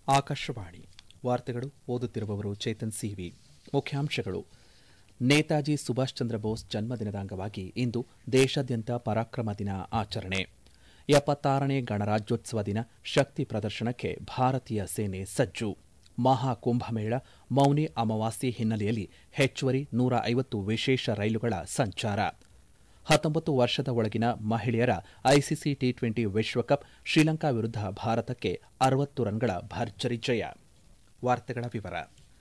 ಆಕಾಶವಾಣಿ ವಾರ್ತೆಗಳು ಓದುತ್ತಿರುವವರು ಚೇತನ್ ಸಿವಿ ಮುಖ್ಯಾಂಶಗಳು ನೇತಾಜಿ ಸುಭಾಷ್ ಚಂದ್ರ ಬೋಸ್ ಜನ್ಮದಿನದ ಅಂಗವಾಗಿ ಇಂದು ದೇಶಾದ್ಯಂತ ಪರಾಕ್ರಮ ದಿನ ಆಚರಣೆ ಎಪ್ಪತ್ತಾರನೇ ಗಣರಾಜ್ಯೋತ್ಸವ ದಿನ ಶಕ್ತಿ ಪ್ರದರ್ಶನಕ್ಕೆ ಭಾರತೀಯ ಸೇನೆ ಸಜ್ಜು ಮಹಾಕುಂಭಮೇಳ ಮೌನಿ ಅಮಾವಾಸ್ಯೆ ಹಿನ್ನೆಲೆಯಲ್ಲಿ ಹೆಚ್ಚುವರಿ ನೂರ ಐವತ್ತು ವಿಶೇಷ ರೈಲುಗಳ ಸಂಚಾರ ಹತ್ತೊಂಬತ್ತು ವರ್ಷದ ಒಳಗಿನ ಮಹಿಳೆಯರ ಐಸಿಸಿ ಟಿ ಟ್ವೆಂಟಿ ವಿಶ್ವಕಪ್ ಶ್ರೀಲಂಕಾ ವಿರುದ್ಧ ಭಾರತಕ್ಕೆ ಅರವತ್ತು ರನ್ಗಳ ಭರ್ಜರಿ ಜಯ ವಾರ್ತೆಗಳ ವಿವರ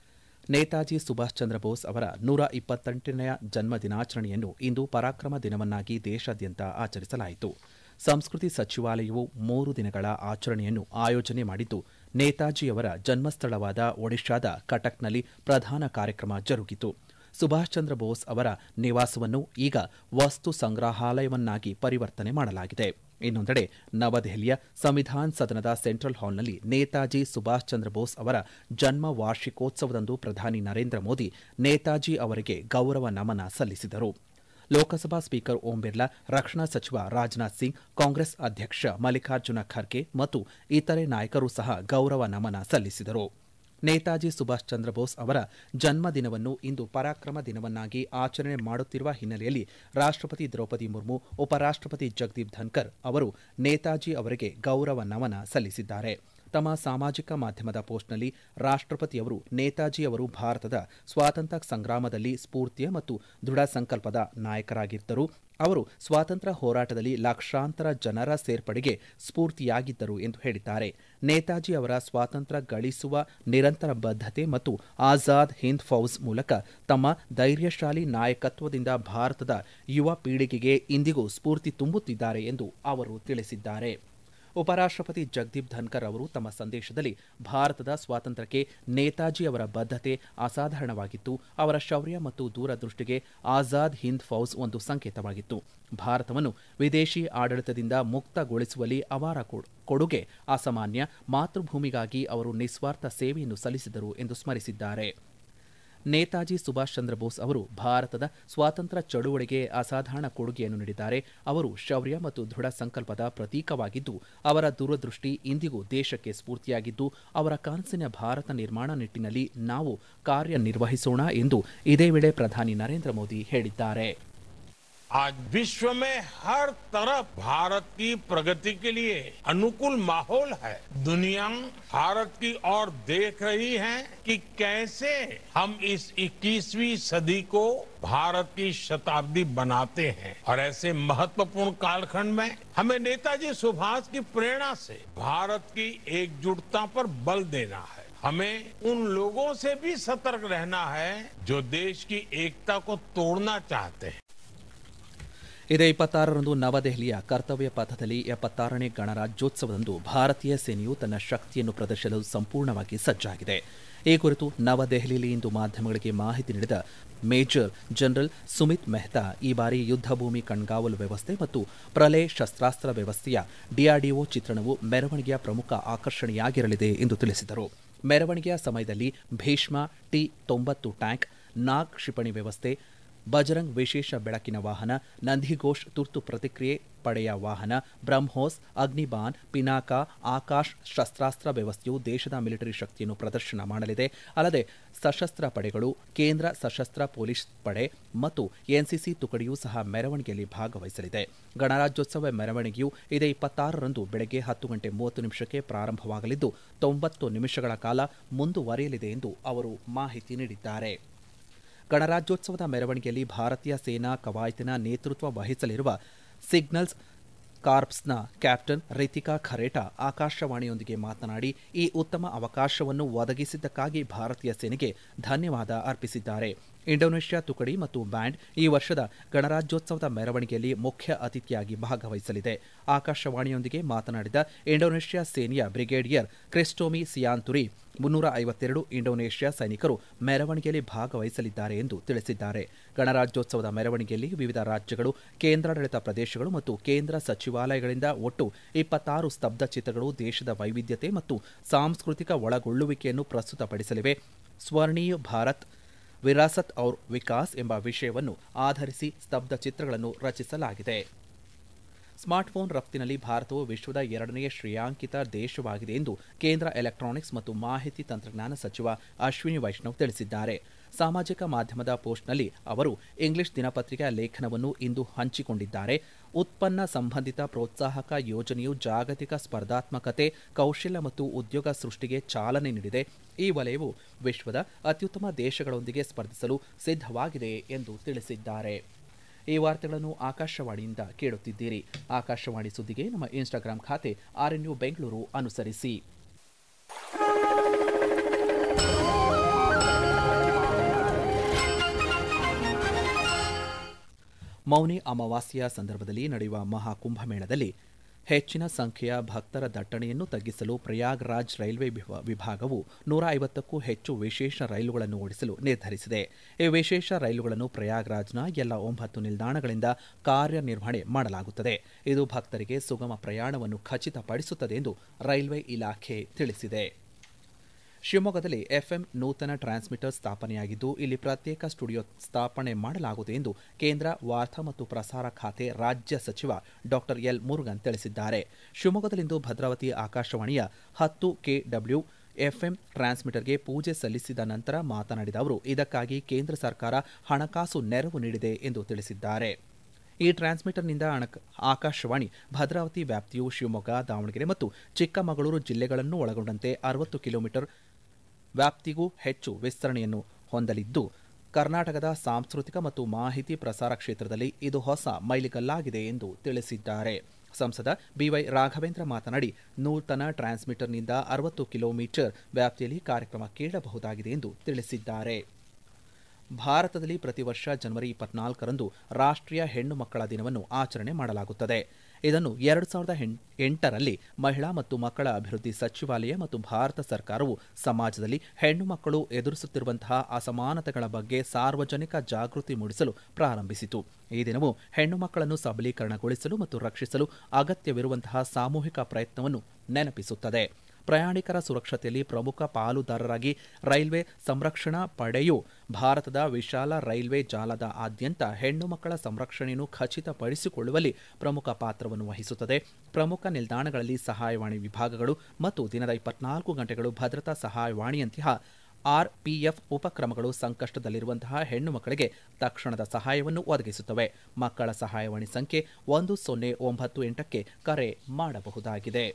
ನೇತಾಜಿ ಸುಭಾಷ್ ಚಂದ್ರ ಬೋಸ್ ಅವರ ನೂರ ಇಪ್ಪತ್ತೆಂಟನೆಯ ಜನ್ಮ ದಿನಾಚರಣೆಯನ್ನು ಇಂದು ಪರಾಕ್ರಮ ದಿನವನ್ನಾಗಿ ದೇಶಾದ್ಯಂತ ಆಚರಿಸಲಾಯಿತು ಸಂಸ್ಕೃತಿ ಸಚಿವಾಲಯವು ಮೂರು ದಿನಗಳ ಆಚರಣೆಯನ್ನು ಆಯೋಜನೆ ಮಾಡಿದ್ದು ನೇತಾಜಿಯವರ ಜನ್ಮಸ್ಥಳವಾದ ಒಡಿಶಾದ ಕಟಕ್ನಲ್ಲಿ ಪ್ರಧಾನ ಕಾರ್ಯಕ್ರಮ ಜರುಗಿತು ಸುಭಾಷ್ ಚಂದ್ರ ಬೋಸ್ ಅವರ ನಿವಾಸವನ್ನು ಈಗ ವಸ್ತು ಸಂಗ್ರಹಾಲಯವನ್ನಾಗಿ ಪರಿವರ್ತನೆ ಮಾಡಲಾಗಿದೆ ಇನ್ನೊಂದೆಡೆ ನವದೆಹಲಿಯ ಸಂವಿಧಾನ್ ಸದನದ ಸೆಂಟ್ರಲ್ ಹಾಲ್ನಲ್ಲಿ ನೇತಾಜಿ ಸುಭಾಷ್ ಚಂದ್ರ ಬೋಸ್ ಅವರ ಜನ್ಮ ವಾರ್ಷಿಕೋತ್ಸವದಂದು ಪ್ರಧಾನಿ ನರೇಂದ್ರ ಮೋದಿ ನೇತಾಜಿ ಅವರಿಗೆ ಗೌರವ ನಮನ ಸಲ್ಲಿಸಿದರು ಲೋಕಸಭಾ ಸ್ಪೀಕರ್ ಓಂ ಬಿರ್ಲಾ ರಕ್ಷಣಾ ಸಚಿವ ರಾಜನಾಥ್ ಸಿಂಗ್ ಕಾಂಗ್ರೆಸ್ ಅಧ್ಯಕ್ಷ ಮಲ್ಲಿಕಾರ್ಜುನ ಖರ್ಗೆ ಮತ್ತು ಇತರೆ ನಾಯಕರು ಸಹ ಗೌರವ ನಮನ ಸಲ್ಲಿಸಿದರು ನೇತಾಜಿ ಸುಭಾಷ್ ಚಂದ್ರ ಬೋಸ್ ಅವರ ಜನ್ಮದಿನವನ್ನು ಇಂದು ಪರಾಕ್ರಮ ದಿನವನ್ನಾಗಿ ಆಚರಣೆ ಮಾಡುತ್ತಿರುವ ಹಿನ್ನೆಲೆಯಲ್ಲಿ ರಾಷ್ಟಪತಿ ದ್ರೌಪದಿ ಮುರ್ಮು ಉಪರಾಷ್ಟಪತಿ ಜಗದೀಪ್ ಧನ್ಕರ್ ಅವರು ನೇತಾಜಿ ಅವರಿಗೆ ಗೌರವ ನಮನ ಸಲ್ಲಿಸಿದ್ದಾರೆ ತಮ್ಮ ಸಾಮಾಜಿಕ ಮಾಧ್ಯಮದ ಪೋಸ್ಟ್ನಲ್ಲಿ ರಾಷ್ಟಪತಿಯವರು ನೇತಾಜಿ ಅವರು ಭಾರತದ ಸ್ವಾತಂತ್ರ್ಯ ಸಂಗ್ರಾಮದಲ್ಲಿ ಸ್ಫೂರ್ತಿಯ ಮತ್ತು ದೃಢ ಸಂಕಲ್ಪದ ನಾಯಕರಾಗಿದ್ದರು ಅವರು ಸ್ವಾತಂತ್ರ್ಯ ಹೋರಾಟದಲ್ಲಿ ಲಕ್ಷಾಂತರ ಜನರ ಸೇರ್ಪಡೆಗೆ ಸ್ಫೂರ್ತಿಯಾಗಿದ್ದರು ಎಂದು ಹೇಳಿದ್ದಾರೆ ನೇತಾಜಿ ಅವರ ಸ್ವಾತಂತ್ರ್ಯ ಗಳಿಸುವ ನಿರಂತರ ಬದ್ಧತೆ ಮತ್ತು ಆಜಾದ್ ಹಿಂದ್ ಫೌಜ್ ಮೂಲಕ ತಮ್ಮ ಧೈರ್ಯಶಾಲಿ ನಾಯಕತ್ವದಿಂದ ಭಾರತದ ಯುವ ಪೀಳಿಗೆಗೆ ಇಂದಿಗೂ ಸ್ಫೂರ್ತಿ ತುಂಬುತ್ತಿದ್ದಾರೆ ಎಂದು ಅವರು ತಿಳಿಸಿದ್ದಾರೆ ಉಪರಾಷ್ಟಪತಿ ಜಗದೀಪ್ ಧನ್ಕರ್ ಅವರು ತಮ್ಮ ಸಂದೇಶದಲ್ಲಿ ಭಾರತದ ಸ್ವಾತಂತ್ರ್ಯಕ್ಕೆ ನೇತಾಜಿ ಅವರ ಬದ್ಧತೆ ಅಸಾಧಾರಣವಾಗಿತ್ತು ಅವರ ಶೌರ್ಯ ಮತ್ತು ದೂರದೃಷ್ಟಿಗೆ ಆಜಾದ್ ಹಿಂದ್ ಫೌಜ್ ಒಂದು ಸಂಕೇತವಾಗಿತ್ತು ಭಾರತವನ್ನು ವಿದೇಶಿ ಆಡಳಿತದಿಂದ ಮುಕ್ತಗೊಳಿಸುವಲ್ಲಿ ಅವರ ಕೊಡುಗೆ ಅಸಾಮಾನ್ಯ ಮಾತೃಭೂಮಿಗಾಗಿ ಅವರು ನಿಸ್ವಾರ್ಥ ಸೇವೆಯನ್ನು ಸಲ್ಲಿಸಿದರು ಎಂದು ಸ್ಮರಿಸಿದ್ದಾರೆ ನೇತಾಜಿ ಸುಭಾಷ್ ಚಂದ್ರ ಬೋಸ್ ಅವರು ಭಾರತದ ಸ್ವಾತಂತ್ರ್ಯ ಚಳುವಳಿಗೆ ಅಸಾಧಾರಣ ಕೊಡುಗೆಯನ್ನು ನೀಡಿದ್ದಾರೆ ಅವರು ಶೌರ್ಯ ಮತ್ತು ದೃಢ ಸಂಕಲ್ಪದ ಪ್ರತೀಕವಾಗಿದ್ದು ಅವರ ದೂರದೃಷ್ಟಿ ಇಂದಿಗೂ ದೇಶಕ್ಕೆ ಸ್ಫೂರ್ತಿಯಾಗಿದ್ದು ಅವರ ಕನಸಿನ ಭಾರತ ನಿರ್ಮಾಣ ನಿಟ್ಟಿನಲ್ಲಿ ನಾವು ಕಾರ್ಯನಿರ್ವಹಿಸೋಣ ಎಂದು ಇದೇ ವೇಳೆ ಪ್ರಧಾನಿ ನರೇಂದ್ರ ಮೋದಿ ಹೇಳಿದ್ದಾರೆ आज विश्व में हर तरफ भारत की प्रगति के लिए अनुकूल माहौल है दुनिया भारत की ओर देख रही है कि कैसे हम इस 21वीं सदी को भारत की शताब्दी बनाते हैं और ऐसे महत्वपूर्ण कालखंड में हमें नेताजी सुभाष की प्रेरणा से भारत की एकजुटता पर बल देना है हमें उन लोगों से भी सतर्क रहना है जो देश की एकता को तोड़ना चाहते हैं ಇದೇ ಇಪ್ಪತ್ತಾರರಂದು ನವದೆಹಲಿಯ ಕರ್ತವ್ಯ ಪಥದಲ್ಲಿ ಎಪ್ಪತ್ತಾರನೇ ಗಣರಾಜ್ಯೋತ್ಸವದಂದು ಭಾರತೀಯ ಸೇನೆಯು ತನ್ನ ಶಕ್ತಿಯನ್ನು ಪ್ರದರ್ಶಿಸಲು ಸಂಪೂರ್ಣವಾಗಿ ಸಜ್ಜಾಗಿದೆ ಈ ಕುರಿತು ನವದೆಹಲಿಯಲ್ಲಿ ಇಂದು ಮಾಧ್ಯಮಗಳಿಗೆ ಮಾಹಿತಿ ನೀಡಿದ ಮೇಜರ್ ಜನರಲ್ ಸುಮಿತ್ ಮೆಹ್ತಾ ಈ ಬಾರಿ ಯುದ್ಧ ಭೂಮಿ ಕಣ್ಗಾವಲು ವ್ಯವಸ್ಥೆ ಮತ್ತು ಪ್ರಲಯ ಶಸ್ತ್ರಾಸ್ತ್ರ ವ್ಯವಸ್ಥೆಯ ಡಿಆರ್ಡಿಒ ಚಿತ್ರಣವು ಮೆರವಣಿಗೆಯ ಪ್ರಮುಖ ಆಕರ್ಷಣೆಯಾಗಿರಲಿದೆ ಎಂದು ತಿಳಿಸಿದರು ಮೆರವಣಿಗೆಯ ಸಮಯದಲ್ಲಿ ಭೀಷ್ಮ ಟಿ ತೊಂಬತ್ತು ಟ್ಯಾಂಕ್ ನಾಗ್ ಕ್ಷಿಪಣಿ ವ್ಯವಸ್ಥೆ ಬಜರಂಗ್ ವಿಶೇಷ ಬೆಳಕಿನ ವಾಹನ ನಂದಿಘೋಷ್ ತುರ್ತು ಪ್ರತಿಕ್ರಿಯೆ ಪಡೆಯ ವಾಹನ ಬ್ರಹ್ಮೋಸ್ ಅಗ್ನಿಬಾನ್ ಪಿನಾಕ ಆಕಾಶ್ ಶಸ್ತ್ರಾಸ್ತ್ರ ವ್ಯವಸ್ಥೆಯು ದೇಶದ ಮಿಲಿಟರಿ ಶಕ್ತಿಯನ್ನು ಪ್ರದರ್ಶನ ಮಾಡಲಿದೆ ಅಲ್ಲದೆ ಸಶಸ್ತ್ರ ಪಡೆಗಳು ಕೇಂದ್ರ ಸಶಸ್ತ್ರ ಪೊಲೀಸ್ ಪಡೆ ಮತ್ತು ಎನ್ಸಿಸಿ ತುಕಡಿಯೂ ಸಹ ಮೆರವಣಿಗೆಯಲ್ಲಿ ಭಾಗವಹಿಸಲಿದೆ ಗಣರಾಜ್ಯೋತ್ಸವ ಮೆರವಣಿಗೆಯು ಇದೇ ಇಪ್ಪತ್ತಾರರಂದು ಬೆಳಗ್ಗೆ ಹತ್ತು ಗಂಟೆ ಮೂವತ್ತು ನಿಮಿಷಕ್ಕೆ ಪ್ರಾರಂಭವಾಗಲಿದ್ದು ತೊಂಬತ್ತು ನಿಮಿಷಗಳ ಕಾಲ ಮುಂದುವರಿಯಲಿದೆ ಎಂದು ಅವರು ಮಾಹಿತಿ ನೀಡಿದ್ದಾರೆ ಗಣರಾಜ್ಯೋತ್ಸವದ ಮೆರವಣಿಗೆಯಲ್ಲಿ ಭಾರತೀಯ ಸೇನಾ ಕವಾಯತಿನ ನೇತೃತ್ವ ವಹಿಸಲಿರುವ ಸಿಗ್ನಲ್ಸ್ ಕಾರ್ಪ್ಸ್ನ ಕ್ಯಾಪ್ಟನ್ ರಿತಿಕಾ ಖರೇಟಾ ಆಕಾಶವಾಣಿಯೊಂದಿಗೆ ಮಾತನಾಡಿ ಈ ಉತ್ತಮ ಅವಕಾಶವನ್ನು ಒದಗಿಸಿದ್ದಕ್ಕಾಗಿ ಭಾರತೀಯ ಸೇನೆಗೆ ಧನ್ಯವಾದ ಅರ್ಪಿಸಿದ್ದಾರೆ ಇಂಡೋನೇಷ್ಯಾ ತುಕಡಿ ಮತ್ತು ಬ್ಯಾಂಡ್ ಈ ವರ್ಷದ ಗಣರಾಜ್ಯೋತ್ಸವದ ಮೆರವಣಿಗೆಯಲ್ಲಿ ಮುಖ್ಯ ಅತಿಥಿಯಾಗಿ ಭಾಗವಹಿಸಲಿದೆ ಆಕಾಶವಾಣಿಯೊಂದಿಗೆ ಮಾತನಾಡಿದ ಇಂಡೋನೇಷ್ಯಾ ಸೇನೆಯ ಬ್ರಿಗೇಡಿಯರ್ ಕ್ರಿಸ್ಟೋಮಿ ಸಿಯಾನ್ತುರಿ ಮುನ್ನೂರ ಐವತ್ತೆರಡು ಇಂಡೋನೇಷ್ಯಾ ಸೈನಿಕರು ಮೆರವಣಿಗೆಯಲ್ಲಿ ಭಾಗವಹಿಸಲಿದ್ದಾರೆ ಎಂದು ತಿಳಿಸಿದ್ದಾರೆ ಗಣರಾಜ್ಯೋತ್ಸವದ ಮೆರವಣಿಗೆಯಲ್ಲಿ ವಿವಿಧ ರಾಜ್ಯಗಳು ಕೇಂದ್ರಾಡಳಿತ ಪ್ರದೇಶಗಳು ಮತ್ತು ಕೇಂದ್ರ ಸಚಿವಾಲಯಗಳಿಂದ ಒಟ್ಟು ಇಪ್ಪತ್ತಾರು ಸ್ತಬ್ಧ ಚಿತ್ರಗಳು ದೇಶದ ವೈವಿಧ್ಯತೆ ಮತ್ತು ಸಾಂಸ್ಕೃತಿಕ ಒಳಗೊಳ್ಳುವಿಕೆಯನ್ನು ಪ್ರಸ್ತುತಪಡಿಸಲಿವೆ ಸ್ವರ್ಣೀಯ ಭಾರತ್ ವಿರಾಸತ್ ಔರ್ ವಿಕಾಸ್ ಎಂಬ ವಿಷಯವನ್ನು ಆಧರಿಸಿ ಸ್ತಬ್ಧ ಚಿತ್ರಗಳನ್ನು ರಚಿಸಲಾಗಿದೆ ಸ್ಮಾರ್ಟ್ಫೋನ್ ರಫ್ತಿನಲ್ಲಿ ಭಾರತವು ವಿಶ್ವದ ಎರಡನೇ ಶ್ರೇಯಾಂಕಿತ ದೇಶವಾಗಿದೆ ಎಂದು ಕೇಂದ್ರ ಎಲೆಕ್ಟ್ರಾನಿಕ್ಸ್ ಮತ್ತು ಮಾಹಿತಿ ತಂತ್ರಜ್ಞಾನ ಸಚಿವ ಅಶ್ವಿನಿ ವೈಷ್ಣವ್ ತಿಳಿಸಿದ್ದಾರೆ ಸಾಮಾಜಿಕ ಮಾಧ್ಯಮದ ಪೋಸ್ಟ್ನಲ್ಲಿ ಅವರು ಇಂಗ್ಲಿಷ್ ದಿನಪತ್ರಿಕೆಯ ಲೇಖನವನ್ನು ಇಂದು ಹಂಚಿಕೊಂಡಿದ್ದಾರೆ ಉತ್ಪನ್ನ ಸಂಬಂಧಿತ ಪ್ರೋತ್ಸಾಹಕ ಯೋಜನೆಯು ಜಾಗತಿಕ ಸ್ಪರ್ಧಾತ್ಮಕತೆ ಕೌಶಲ್ಯ ಮತ್ತು ಉದ್ಯೋಗ ಸೃಷ್ಟಿಗೆ ಚಾಲನೆ ನೀಡಿದೆ ಈ ವಲಯವು ವಿಶ್ವದ ಅತ್ಯುತ್ತಮ ದೇಶಗಳೊಂದಿಗೆ ಸ್ಪರ್ಧಿಸಲು ಸಿದ್ಧವಾಗಿದೆ ಎಂದು ತಿಳಿಸಿದ್ದಾರೆ ಈ ವಾರ್ತೆಗಳನ್ನು ಆಕಾಶವಾಣಿಯಿಂದ ಕೇಳುತ್ತಿದ್ದೀರಿ ಆಕಾಶವಾಣಿ ಸುದ್ದಿಗೆ ನಮ್ಮ ಇನ್ಸ್ಟಾಗ್ರಾಂ ಖಾತೆ ಆರ್ಎನ್ಯು ಬೆಂಗಳೂರು ಅನುಸರಿಸಿ ಮೌನಿ ಅಮಾವಾಸ್ಯೆಯ ಸಂದರ್ಭದಲ್ಲಿ ನಡೆಯುವ ಮಹಾಕುಂಭಮೇಳದಲ್ಲಿ ಹೆಚ್ಚಿನ ಸಂಖ್ಯೆಯ ಭಕ್ತರ ದಟ್ಟಣೆಯನ್ನು ತಗ್ಗಿಸಲು ಪ್ರಯಾಗ್ರಾಜ್ ರೈಲ್ವೆ ವಿಭಾ- ವಿಭಾಗವು ನೂರ ಐವತ್ತಕ್ಕೂ ಹೆಚ್ಚು ವಿಶೇಷ ರೈಲುಗಳನ್ನು ಓಡಿಸಲು ನಿರ್ಧರಿಸಿದೆ ಈ ವಿಶೇಷ ರೈಲುಗಳನ್ನು ಪ್ರಯಾಗ್ರಾಜ್ನ ಎಲ್ಲ ಒಂಬತ್ತು ನಿಲ್ದಾಣಗಳಿಂದ ಕಾರ್ಯನಿರ್ವಹಣೆ ಮಾಡಲಾಗುತ್ತದೆ ಇದು ಭಕ್ತರಿಗೆ ಸುಗಮ ಪ್ರಯಾಣವನ್ನು ಖಚಿತಪಡಿಸುತ್ತದೆ ಎಂದು ರೈಲ್ವೆ ಇಲಾಖೆ ತಿಳಿಸಿದೆ ಶಿವಮೊಗ್ಗದಲ್ಲಿ ಎಫ್ಎಂ ನೂತನ ಟ್ರಾನ್ಸ್ಮಿಟರ್ ಸ್ಥಾಪನೆಯಾಗಿದ್ದು ಇಲ್ಲಿ ಪ್ರತ್ಯೇಕ ಸ್ಟುಡಿಯೋ ಸ್ಥಾಪನೆ ಮಾಡಲಾಗುವುದು ಎಂದು ಕೇಂದ್ರ ವಾರ್ತಾ ಮತ್ತು ಪ್ರಸಾರ ಖಾತೆ ರಾಜ್ಯ ಸಚಿವ ಡಾಕ್ಟರ್ ಎಲ್ ಮುರುಗನ್ ತಿಳಿಸಿದ್ದಾರೆ ಶಿವಮೊಗ್ಗದಲ್ಲಿಂದು ಭದ್ರಾವತಿ ಆಕಾಶವಾಣಿಯ ಹತ್ತು ಕೆಡಬ್ಲ್ಯೂ ಎಫ್ಎಂ ಟ್ರಾನ್ಸ್ಮಿಟರ್ಗೆ ಪೂಜೆ ಸಲ್ಲಿಸಿದ ನಂತರ ಮಾತನಾಡಿದ ಅವರು ಇದಕ್ಕಾಗಿ ಕೇಂದ್ರ ಸರ್ಕಾರ ಹಣಕಾಸು ನೆರವು ನೀಡಿದೆ ಎಂದು ತಿಳಿಸಿದ್ದಾರೆ ಈ ಟ್ರಾನ್ಸ್ಮಿಟರ್ನಿಂದ ಅಣಕ- ಆಕಾಶವಾಣಿ ಭದ್ರಾವತಿ ವ್ಯಾಪ್ತಿಯು ಶಿವಮೊಗ್ಗ ದಾವಣಗೆರೆ ಮತ್ತು ಚಿಕ್ಕಮಗಳೂರು ಜಿಲ್ಲೆಗಳನ್ನು ಒಳಗೊಂಡಂತೆ ಅರವತ್ತು ಕಿಲೋಮೀಟರ್ ವ್ಯಾಪ್ತಿಗೂ ಹೆಚ್ಚು ವಿಸ್ತರಣೆಯನ್ನು ಹೊಂದಲಿದ್ದು ಕರ್ನಾಟಕದ ಸಾಂಸ್ಕೃತಿಕ ಮತ್ತು ಮಾಹಿತಿ ಪ್ರಸಾರ ಕ್ಷೇತ್ರದಲ್ಲಿ ಇದು ಹೊಸ ಮೈಲಿಗಲ್ಲಾಗಿದೆ ಎಂದು ತಿಳಿಸಿದ್ದಾರೆ ಸಂಸದ ಬಿವೈ ರಾಘವೇಂದ್ರ ಮಾತನಾಡಿ ನೂತನ ಟ್ರಾನ್ಸ್ಮಿಟರ್ನಿಂದ ಅರವತ್ತು ಕಿಲೋಮೀಟರ್ ವ್ಯಾಪ್ತಿಯಲ್ಲಿ ಕಾರ್ಯಕ್ರಮ ಕೇಳಬಹುದಾಗಿದೆ ಎಂದು ತಿಳಿಸಿದ್ದಾರೆ ಭಾರತದಲ್ಲಿ ಪ್ರತಿ ವರ್ಷ ಜನವರಿ ಇಪ್ಪತ್ನಾಲ್ಕರಂದು ರಾಷ್ಟ್ರೀಯ ಹೆಣ್ಣು ಮಕ್ಕಳ ದಿನವನ್ನು ಆಚರಣೆ ಮಾಡಲಾಗುತ್ತದೆ ಇದನ್ನು ಎರಡು ಸಾವಿರದ ಹೆಣ್- ಎಂಟರಲ್ಲಿ ಮಹಿಳಾ ಮತ್ತು ಮಕ್ಕಳ ಅಭಿವೃದ್ಧಿ ಸಚಿವಾಲಯ ಮತ್ತು ಭಾರತ ಸರ್ಕಾರವು ಸಮಾಜದಲ್ಲಿ ಹೆಣ್ಣು ಮಕ್ಕಳು ಎದುರಿಸುತ್ತಿರುವಂತಹ ಅಸಮಾನತೆಗಳ ಬಗ್ಗೆ ಸಾರ್ವಜನಿಕ ಜಾಗೃತಿ ಮೂಡಿಸಲು ಪ್ರಾರಂಭಿಸಿತು ಈ ದಿನವು ಹೆಣ್ಣು ಮಕ್ಕಳನ್ನು ಸಬಲೀಕರಣಗೊಳಿಸಲು ಮತ್ತು ರಕ್ಷಿಸಲು ಅಗತ್ಯವಿರುವಂತಹ ಸಾಮೂಹಿಕ ಪ್ರಯತ್ನವನ್ನು ನೆನಪಿಸುತ್ತದೆ ಪ್ರಯಾಣಿಕರ ಸುರಕ್ಷತೆಯಲ್ಲಿ ಪ್ರಮುಖ ಪಾಲುದಾರರಾಗಿ ರೈಲ್ವೆ ಸಂರಕ್ಷಣಾ ಪಡೆಯು ಭಾರತದ ವಿಶಾಲ ರೈಲ್ವೆ ಜಾಲದ ಆದ್ಯಂತ ಹೆಣ್ಣು ಮಕ್ಕಳ ಸಂರಕ್ಷಣೆಯನ್ನು ಖಚಿತಪಡಿಸಿಕೊಳ್ಳುವಲ್ಲಿ ಪ್ರಮುಖ ಪಾತ್ರವನ್ನು ವಹಿಸುತ್ತದೆ ಪ್ರಮುಖ ನಿಲ್ದಾಣಗಳಲ್ಲಿ ಸಹಾಯವಾಣಿ ವಿಭಾಗಗಳು ಮತ್ತು ದಿನದ ಇಪ್ಪತ್ನಾಲ್ಕು ಗಂಟೆಗಳು ಭದ್ರತಾ ಸಹಾಯವಾಣಿಯಂತಹ ಆರ್ಪಿಎಫ್ ಉಪಕ್ರಮಗಳು ಸಂಕಷ್ಟದಲ್ಲಿರುವಂತಹ ಹೆಣ್ಣು ಮಕ್ಕಳಿಗೆ ತಕ್ಷಣದ ಸಹಾಯವನ್ನು ಒದಗಿಸುತ್ತವೆ ಮಕ್ಕಳ ಸಹಾಯವಾಣಿ ಸಂಖ್ಯೆ ಒಂದು ಸೊನ್ನೆ ಒಂಬತ್ತು ಎಂಟಕ್ಕೆ ಕರೆ ಮಾಡಬಹುದಾಗಿದೆ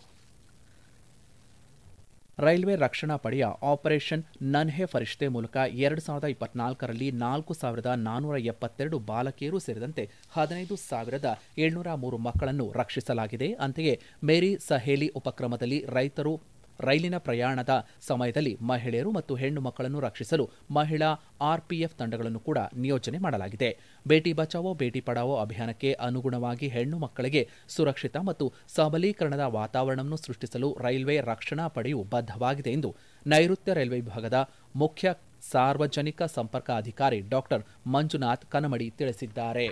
ರೈಲ್ವೆ ರಕ್ಷಣಾ ಪಡೆಯ ಆಪರೇಷನ್ ನನ್ಹೆ ಫರಿಷ್ತೆ ಮೂಲಕ ಎರಡು ಸಾವಿರದ ಇಪ್ಪತ್ನಾಲ್ಕರಲ್ಲಿ ನಾಲ್ಕು ಸಾವಿರದ ನಾನ್ನೂರ ಎಪ್ಪತ್ತೆರಡು ಬಾಲಕಿಯರು ಸೇರಿದಂತೆ ಹದಿನೈದು ಸಾವಿರದ ಏಳ್ನೂರ ಮೂರು ಮಕ್ಕಳನ್ನು ರಕ್ಷಿಸಲಾಗಿದೆ ಅಂತೆಯೇ ಮೇರಿ ಸಹೇಲಿ ಉಪಕ್ರಮದಲ್ಲಿ ರೈತರು ರೈಲಿನ ಪ್ರಯಾಣದ ಸಮಯದಲ್ಲಿ ಮಹಿಳೆಯರು ಮತ್ತು ಹೆಣ್ಣು ಮಕ್ಕಳನ್ನು ರಕ್ಷಿಸಲು ಮಹಿಳಾ ಆರ್ಪಿಎಫ್ ತಂಡಗಳನ್ನು ಕೂಡ ನಿಯೋಜನೆ ಮಾಡಲಾಗಿದೆ ಬೇಟಿ ಬಚಾವೋ ಬೇಟಿ ಪಡಾವೋ ಅಭಿಯಾನಕ್ಕೆ ಅನುಗುಣವಾಗಿ ಹೆಣ್ಣು ಮಕ್ಕಳಿಗೆ ಸುರಕ್ಷಿತ ಮತ್ತು ಸಬಲೀಕರಣದ ವಾತಾವರಣವನ್ನು ಸೃಷ್ಟಿಸಲು ರೈಲ್ವೆ ರಕ್ಷಣಾ ಪಡೆಯು ಬದ್ಧವಾಗಿದೆ ಎಂದು ನೈಋತ್ಯ ರೈಲ್ವೆ ವಿಭಾಗದ ಮುಖ್ಯ ಸಾರ್ವಜನಿಕ ಸಂಪರ್ಕ ಅಧಿಕಾರಿ ಡಾಕ್ಟರ್ ಮಂಜುನಾಥ್ ಕನಮಡಿ ತಿಳಿಸಿದ್ದಾರೆ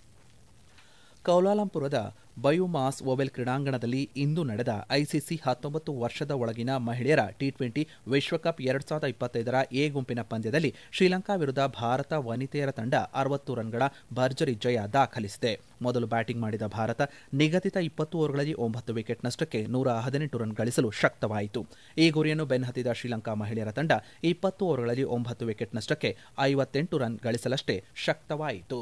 ಕೌಲಾಲಂಪುರದ ಬಯೋಮಾಸ್ ಓವೆಲ್ ಕ್ರೀಡಾಂಗಣದಲ್ಲಿ ಇಂದು ನಡೆದ ಐಸಿಸಿ ಹತ್ತೊಂಬತ್ತು ವರ್ಷದ ಒಳಗಿನ ಮಹಿಳೆಯರ ಟಿ ಟ್ವೆಂಟಿ ವಿಶ್ವಕಪ್ ಎರಡ್ ಸಾವಿರದ ಇಪ್ಪತ್ತೈದರ ಎ ಗುಂಪಿನ ಪಂದ್ಯದಲ್ಲಿ ಶ್ರೀಲಂಕಾ ವಿರುದ್ಧ ಭಾರತ ವನಿತೆಯರ ತಂಡ ಅರವತ್ತು ರನ್ಗಳ ಭರ್ಜರಿ ಜಯ ದಾಖಲಿಸಿದೆ ಮೊದಲು ಬ್ಯಾಟಿಂಗ್ ಮಾಡಿದ ಭಾರತ ನಿಗದಿತ ಇಪ್ಪತ್ತು ಓವರ್ಗಳಲ್ಲಿ ಒಂಬತ್ತು ವಿಕೆಟ್ ನಷ್ಟಕ್ಕೆ ನೂರ ಹದಿನೆಂಟು ರನ್ ಗಳಿಸಲು ಶಕ್ತವಾಯಿತು ಈ ಗುರಿಯನ್ನು ಬೆನ್ನಹತ್ತಿದ ಶ್ರೀಲಂಕಾ ಮಹಿಳೆಯರ ತಂಡ ಇಪ್ಪತ್ತು ಓವರ್ಗಳಲ್ಲಿ ಒಂಬತ್ತು ವಿಕೆಟ್ ನಷ್ಟಕ್ಕೆ ಐವತ್ತೆಂಟು ರನ್ ಗಳಿಸಲಷ್ಟೇ ಶಕ್ತವಾಯಿತು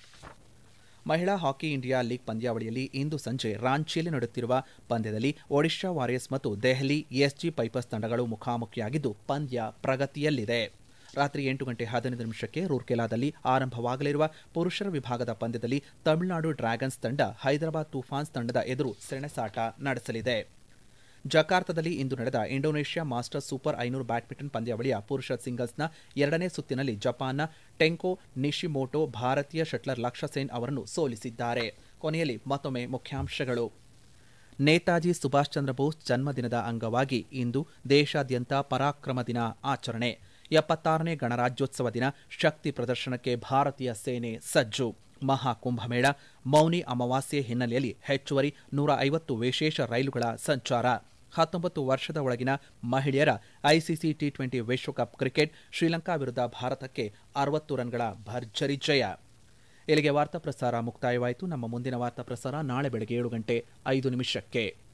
ಮಹಿಳಾ ಹಾಕಿ ಇಂಡಿಯಾ ಲೀಗ್ ಪಂದ್ಯಾವಳಿಯಲ್ಲಿ ಇಂದು ಸಂಜೆ ರಾಂಚಿಯಲ್ಲಿ ನಡೆಯುತ್ತಿರುವ ಪಂದ್ಯದಲ್ಲಿ ಒಡಿಶಾ ವಾರಿಯರ್ಸ್ ಮತ್ತು ದೆಹಲಿ ಎಸ್ಜಿ ಪೈಪರ್ಸ್ ತಂಡಗಳು ಮುಖಾಮುಖಿಯಾಗಿದ್ದು ಪಂದ್ಯ ಪ್ರಗತಿಯಲ್ಲಿದೆ ರಾತ್ರಿ ಎಂಟು ಗಂಟೆ ಹದಿನೈದು ನಿಮಿಷಕ್ಕೆ ರೂರ್ಕೆಲಾದಲ್ಲಿ ಆರಂಭವಾಗಲಿರುವ ಪುರುಷರ ವಿಭಾಗದ ಪಂದ್ಯದಲ್ಲಿ ತಮಿಳುನಾಡು ಡ್ರ್ಯಾಗನ್ಸ್ ತಂಡ ಹೈದರಾಬಾದ್ ತೂಫಾನ್ಸ್ ತಂಡದ ಎದುರು ಸೆಣಸಾಟ ನಡೆಸಲಿದೆ ಜಕಾರ್ತದಲ್ಲಿ ಇಂದು ನಡೆದ ಇಂಡೋನೇಷ್ಯಾ ಮಾಸ್ಟರ್ಸ್ ಸೂಪರ್ ಐನೂರು ಬ್ಯಾಡ್ಮಿಂಟನ್ ಪಂದ್ಯಾವಳಿಯ ಪುರುಷ ಸಿಂಗಲ್ಸ್ನ ಎರಡನೇ ಸುತ್ತಿನಲ್ಲಿ ಜಪಾನ್ನ ಟೆಂಕೋ ನಿಶಿಮೋಟೋ ಭಾರತೀಯ ಶಟ್ಲರ್ ಲಕ್ಷ್ಯ ಸೇನ್ ಅವರನ್ನು ಸೋಲಿಸಿದ್ದಾರೆ ಕೊನೆಯಲ್ಲಿ ಮತ್ತೊಮ್ಮೆ ಮುಖ್ಯಾಂಶಗಳು ನೇತಾಜಿ ಸುಭಾಷ್ ಚಂದ್ರ ಬೋಸ್ ಜನ್ಮದಿನದ ಅಂಗವಾಗಿ ಇಂದು ದೇಶಾದ್ಯಂತ ಪರಾಕ್ರಮ ದಿನ ಆಚರಣೆ ಎಪ್ಪತ್ತಾರನೇ ಗಣರಾಜ್ಯೋತ್ಸವ ದಿನ ಶಕ್ತಿ ಪ್ರದರ್ಶನಕ್ಕೆ ಭಾರತೀಯ ಸೇನೆ ಸಜ್ಜು ಮಹಾಕುಂಭಮೇಳ ಮೌನಿ ಅಮಾವಾಸ್ಯೆ ಹಿನ್ನೆಲೆಯಲ್ಲಿ ಹೆಚ್ಚುವರಿ ನೂರ ಐವತ್ತು ವಿಶೇಷ ರೈಲುಗಳ ಸಂಚಾರ ಹತ್ತೊಂಬತ್ತು ವರ್ಷದ ಒಳಗಿನ ಮಹಿಳೆಯರ ಐಸಿಸಿ ಟಿ ಟ್ವೆಂಟಿ ವಿಶ್ವಕಪ್ ಕ್ರಿಕೆಟ್ ಶ್ರೀಲಂಕಾ ವಿರುದ್ಧ ಭಾರತಕ್ಕೆ ಅರವತ್ತು ರನ್ಗಳ ಭರ್ಜರಿ ಜಯ ಇಲ್ಲಿಗೆ ವಾರ್ತಾ ಪ್ರಸಾರ ಮುಕ್ತಾಯವಾಯಿತು ನಮ್ಮ ಮುಂದಿನ ವಾರ್ತಾ ಪ್ರಸಾರ ನಾಳೆ ಬೆಳಗ್ಗೆ ಏಳು ಗಂಟೆ ಐದು ನಿಮಿಷಕ್ಕೆ